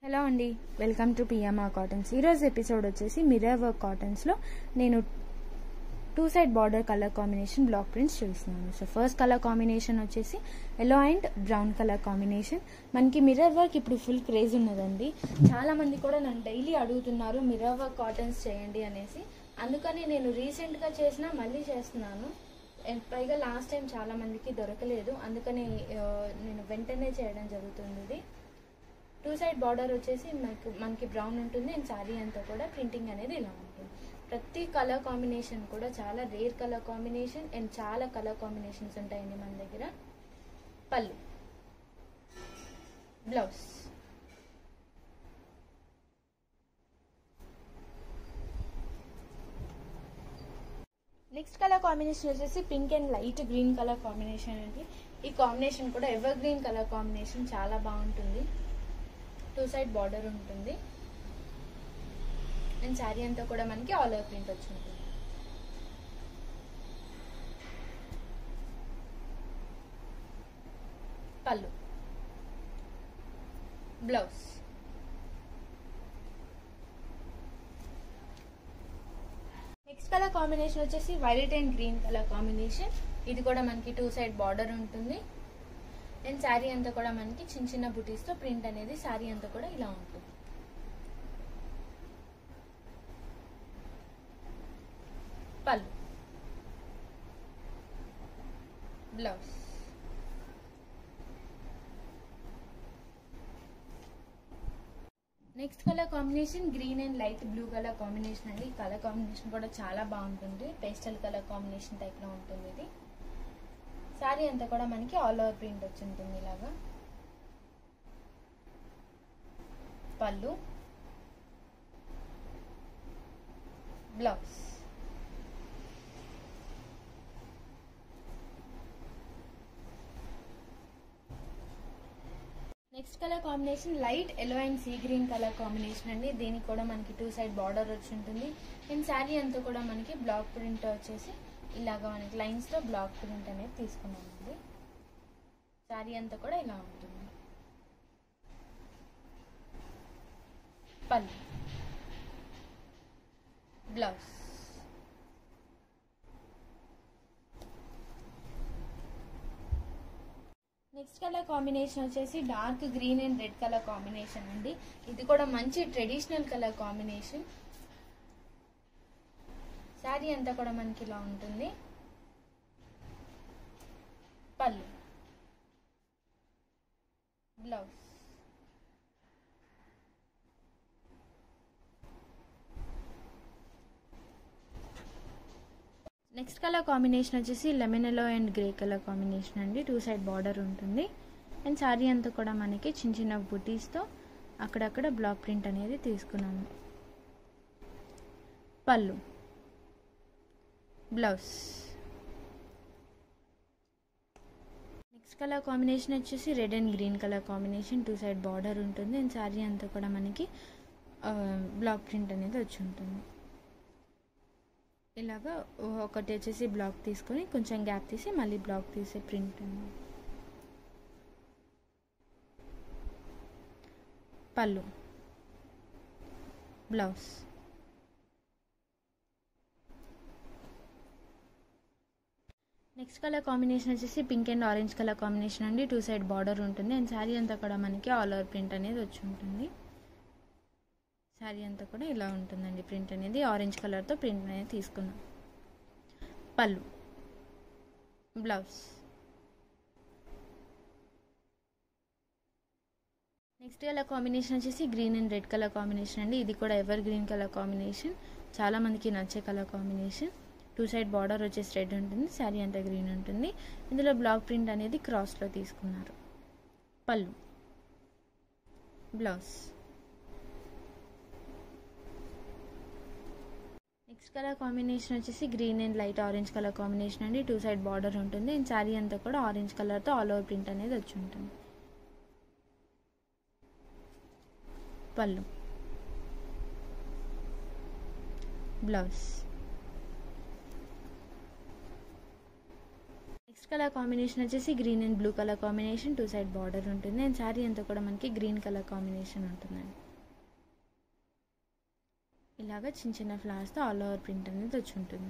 hello అండి welcome to PMR cottons ఈరోజు episode వచ్చేసి మిర్రర్ వర్క్ కాటన్స్లో నేను two side border colour combination black prints చూపిస్తున్నాను సో ఫస్ట్ కలర్ కాంబినేషన్ వచ్చేసి yellow and brown colour combination మనకి మిర్రర్ వర్క్ ఇప్పుడు ఫుల్ క్రేజ్ ఉన్నదండి చాలా మంది కూడా నన్ను డైలీ అడుగుతున్నారు మిర్రర్ వర్క్ కాటన్స్ చేయండి అనేసి అందుకని నేను రీసెంట్గా చేసిన మళ్ళీ చేస్తున్నాను అండ్ పైగా లాస్ట్ టైం చాలా మందికి దొరకలేదు అందుకని ఆ, నేను వెంటనే చేయడం జరుగుతుంది ఇది టూ సైడ్ బార్డర్ వచ్చేసి మనకు మనకి బ్రౌన్ ఉంటుంది అండ్ శారీ అంతా కూడా ప్రింటింగ్ అనేది ఇలా ఉంటుంది ప్రతి కలర్ కాంబినేషన్ కూడా చాలా రేర్ కలర్ కాంబినేషన్ అండ్ చాలా కలర్ కాంబినేషన్స్ ఉంటాయండి మన దగ్గర పళ్ళు బ్లౌజ్ నెక్స్ట్ కలర్ కాంబినేషన్ వచ్చేసి pink and light green colour combination అండి ఈ కాంబినేషన్ కూడా ఎవర్ గ్రీన్ కలర్ కాంబినేషన్ చాలా బాగుంటుంది టూ సైడ్ బార్డర్ ఉంటుంది అండ్ శారీ అంతా కూడా మనకి ఆల్ ఓవర్ ప్రింట్ వచ్చి ఉంటుంది పళ్ళు బ్లౌజ్ నెక్స్ట్ కలర్ కాంబినేషన్ వచ్చేసి violet and green colour combination ఇది కూడా మనకి టూ సైడ్ బార్డర్ ఉంటుంది అండ్ శారీ అంతా కూడా మనకి చిన్న చిన్న బుటీస్తో ప్రింట్ అనేది శారీ అంతా కూడా ఇలా ఉంటుంది పళ్ళు blouse next colour combination green and light blue colour combination అండి ఈ కలర్ కాంబినేషన్ కూడా చాలా బాగుంటుంది పేస్టల్ కలర్ కాంబినేషన్ టైప్లో ఉంటుంది ఇది శారీ అంతా కూడా మనకి ఆల్ ఓవర్ ప్రింట్ వచ్చి ఉంటుంది ఇలాగా పళ్ళు blouse next colour combination light yellow and sea green colour combination అండి దీనికి కూడా మనకి టూ సైడ్ బార్డర్ వచ్చి ఉంటుంది అండ్ శారీ అంతా కూడా మనకి బ్లాక్ ప్రింట్ వచ్చేసి ఇలాగా మనకి లైన్స్తో బ్లాక్ ప్రింట్ అనేది తీసుకున్నామండి శారీ అంతా కూడా ఇలా ఉంటుంది పళ్ళు బ్లౌజ్ నెక్స్ట్ కలర్ కాంబినేషన్ వచ్చేసి dark green and red colour combination అండి ఇది కూడా మంచి ట్రెడిషనల్ కలర్ కాంబినేషన్ శారీ అంతా కూడా మనకి ఇలా ఉంటుంది పళ్ళు బ్లౌజ్ నెక్స్ట్ కలర్ కాంబినేషన్ వచ్చేసి lemon yellow and grey colour combination అండి టూ సైడ్ బార్డర్ ఉంటుంది అండ్ శారీ అంతా కూడా మనకి చిన్న చిన్న బుటీస్తో అక్కడక్కడ బ్లాక్ ప్రింట్ అనేది తీసుకున్నాము పళ్ళు బ్లౌజ్ నెక్స్ట్ కలర్ కాంబినేషన్ వచ్చేసి red and green colour combination two side border ఉంటుంది అండ్ శారీ అంతా కూడా మనకి బ్లాక్ ప్రింట్ అనేది వచ్చి ఉంటుంది ఇలాగా ఒకటి వచ్చేసి బ్లాక్ తీసుకొని కొంచెం గ్యాప్ తీసి మళ్ళీ బ్లాక్ తీసే ప్రింట్ పళ్ళు బ్లౌజ్ నెక్స్ట్ కలర్ కాంబినేషన్ వచ్చేసి pink and orange colour combination అండి టూ సైడ్ బార్డర్ ఉంటుంది అండ్ శారీ అంతా కూడా మనకి ఆల్ ఓవర్ ప్రింట్ అనేది వచ్చి ఉంటుంది శారీ అంతా కూడా ఇలా ఉంటుందండి ప్రింట్ అనేది ఆరెంజ్ కలర్తో ప్రింట్ అనేది తీసుకున్నాం పళ్ళు బ్లౌజ్ నెక్స్ట్ కలర్ కాంబినేషన్ వచ్చేసి green and red colour combination అండి ఇది కూడా ఎవర్ గ్రీన్ కలర్ కాంబినేషన్ చాలా మందికి నచ్చే colour combination two side border వచ్చేసి రెడ్ ఉంటుంది శారీ అంతా గ్రీన్ ఉంటుంది ఇందులో బ్లాక్ ప్రింట్ అనేది క్రాస్లో తీసుకున్నారు పళ్ళు బ్లౌజ్ నెక్స్ట్ కలర్ కాంబినేషన్ వచ్చేసి green and light orange colour combination అండి టూ సైడ్ బార్డర్ ఉంటుంది అండ్ శారీ అంతా కూడా ఆరెంజ్ కలర్తో ఆల్ ఓవర్ ప్రింట్ అనేది వచ్చి ఉంటుంది పళ్ళు బ్లౌజ్ నెక్స్ట్ కలర్ కాంబినేషన్ వచ్చేసి green and blue colour combination two side border ఉంటుంది అండ్ శారీ అంతా కూడా మనకి గ్రీన్ కలర్ కాంబినేషన్ ఉంటుందండి ఇలాగ చిన్న చిన్న ఫ్లవర్స్తో ఆల్ ఓవర్ ప్రింట్ అనేది వచ్చి ఉంటుంది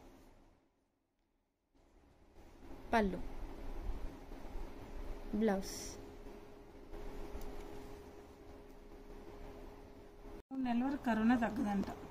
పళ్ళు బ్లౌజ్ మూడు నెలల వరకు కరోనా తగ్గదంట